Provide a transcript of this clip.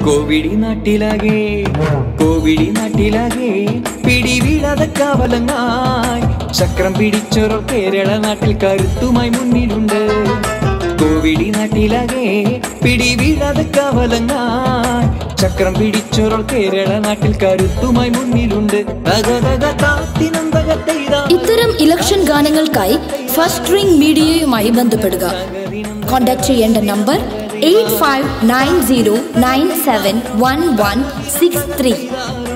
കോവിഡി നാട്ടിലാകെ കോവിഡി നാട്ടിലാകെ പിടിവീഴാതെ കാവലങ്ങായി ചക്രം പിടിച്ചൊരു കേരള നാട്ടിൽ കരുത്തുമായി മുന്നിലുണ്ട് കോവിഡി നാട്ടിലാകെ പിടിവീഴാതെ കാവലങ്ങായി ചക്രം പിടിച്ചൊരു കേരള നാട്ടിൽ കരുത്തുമായി മുന്നിലുണ്ട് തകതക താത്തിനന്തകത്തെയ്താ ഇത്തരം ഇലക്ഷൻ ഗാനങ്ങൾക്കായി ഫസ്റ്റ് റിംഗ് മീഡിയയുമായി ബന്ധപ്പെടുക കോൺടാക്ട് ചെയ്യേണ്ട number eight five nine zero nine seven one one six three